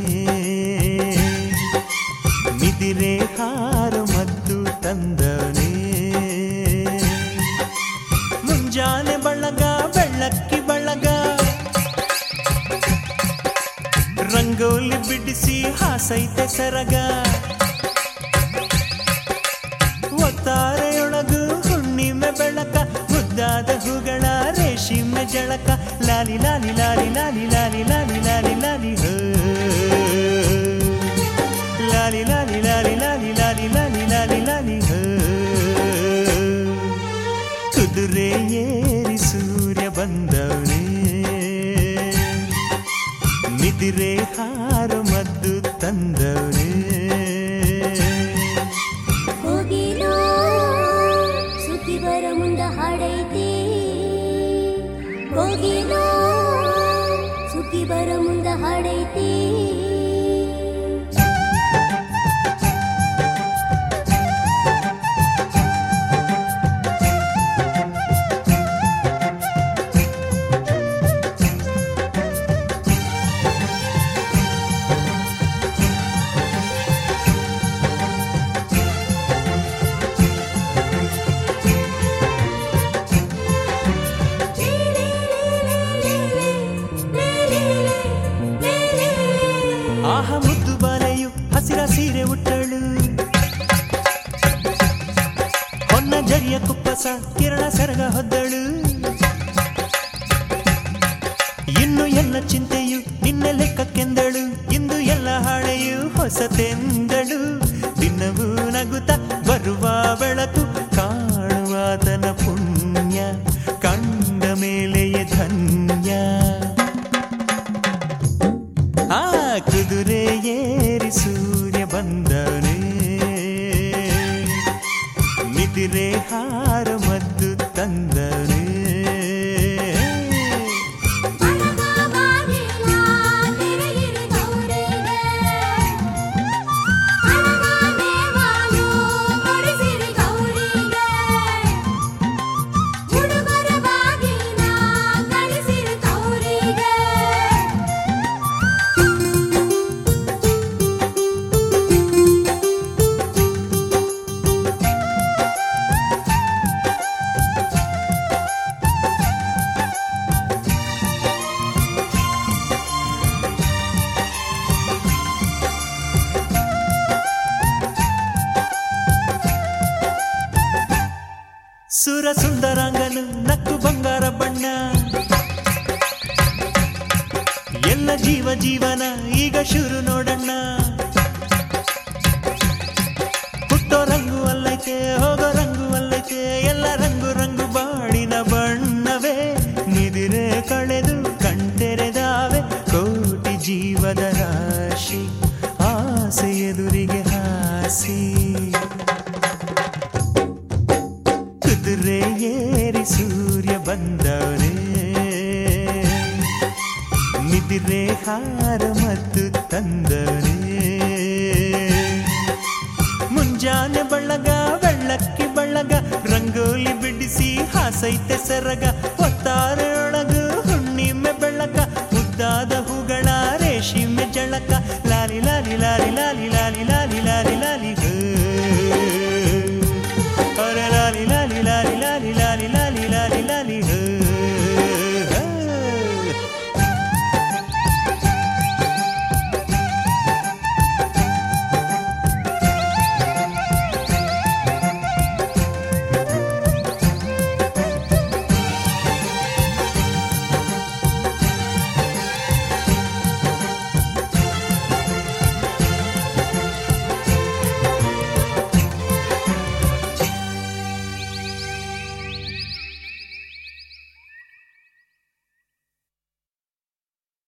ನಿದಿರೆ ಹಾರು ಮದ್ದು ತಂದವನೇ ಮುಂಜಾನೆ ಬಳಗ ಬೆಳ್ಳಕ್ಕಿ ಬಳಗ ರಂಗೋಲಿ ಬಿಡಿಸಿ ಹಾಸೈತೆ ಸರಗ ಒತ್ತಾರೆಯೊಳಗು ಹುಣ್ಣಿಮೆ ಬೆಳಕ ಮುದ್ದಾದ ಹೂಗಳ ರೇಷಿಮೆ ಜಳಕ ಲಾಲಿ ಲಾಲಿ ಲಾಲಿ ಲಾಲಿ ಲಾಲಿ ಲಾಲಿ ಲಾಲಿ ಲಾಲಿ ಹೋ ಲಾಲಿ ಲಾಲಿ ಲಾಲಿ ಲಾಲಿ ಲಾಲಿ ಲಾಲಿ ಲಾಲಿ ಲಾಲಿ ಹೋ ಕುದುರೆ ಏರಿ ಸೂರ್ಯ ಬಂದವನೇ ನಿದಿರೆ ಹಾರು ಮದ್ದು ತಂದವನೇ ಹೋಗಿನೋ ಸುದ್ದಿ ಬರ ಮುಂದ ಹಾಡೈತಿ ಹೋಗಿನೋ ಸುದ್ದಿ ಬರ ಮುಂದ ಹಾಡೈತಿ ಆಹ ಮುದ್ದು ಬಾಲೆಯು ಹಸಿರ ಸೀರೆ ಉಟ್ಟಳು ಹೊನ್ನ ಜರಿಯ ಕುಪ್ಪಸ ಕಿರಣ ಸರಗ ಹೊದ್ದಳು ಇನ್ನು ಎಲ್ಲ ಚಿಂತೆಯು ನಿನ್ನ ಲೆಕ್ಕಕ್ಕೆಂದಳು ಇಂದು ಎಲ್ಲ ಹಾಳೆಯು ಹೊಸತೆಂದಳು ದಿನವೂ ನಗುತ್ತ ಬರುವ ಬೆಳಕು ಕಾಣುವಾತನ ಪುಣ್ಯ ಕಂಡ ಮೇಲೆಯೇ ಧನ್ಯ ಆ ಕುದುರೆ ಏರಿ ಸೂರ್ಯ ಬಂದವನೇ ನಿದಿರೆ ಹಾರ ಮದ್ದು ತಂದವನೇ ಸುರ ಸುಂದರಾಂಗನು ನಕ್ಕು ಬಂಗಾರ ಬಣ್ಣ ಎಲ್ಲ ಜೀವ ಜೀವನ ಈಗ ಶುರು ನೋಡಣ್ಣ ಹುಟ್ಟೋ ರಂಗು ಅಲ್ಲೈತೆ ಹೋಗೋ ರಂಗು ಅಲ್ಲೈತೆ ಎಲ್ಲ ರಂಗು ರಂಗು ಬಾಳಿನ ಬಣ್ಣವೇ ನಿದಿರೆ ಕಳೆದು ಕಣ್ತೆರೆದಾವೆ ಕೋಟಿ ಜೀವದ ರಾಶಿ ಆಸೆ ಎದುರಿಗೆ ಹಾಸಿ ಕುದುರೆ ಏರಿ ಸೂರ್ಯ ಬಂದವನೇ ನಿದಿರೆ ಹಾರ ಮತ್ತು ತಂದವನೇ ಮುಂಜಾನೆ ಬಳ್ಳಗ ಬೆಳ್ಳಕ್ಕಿ ಬಳ್ಳಗ ರಂಗೋಲಿ ಬಿಡಿಸಿ ಹಾಸೈತೆ ಸರಗ ಒತ್ತಾರೆಯೊಳಗು ಹುಣ್ಣಿಮೆ ಬೆಳಕ ಮುದ್ದಾದ ಹೂಗಳ ರೇಷಿಮೆ ಜಳಕ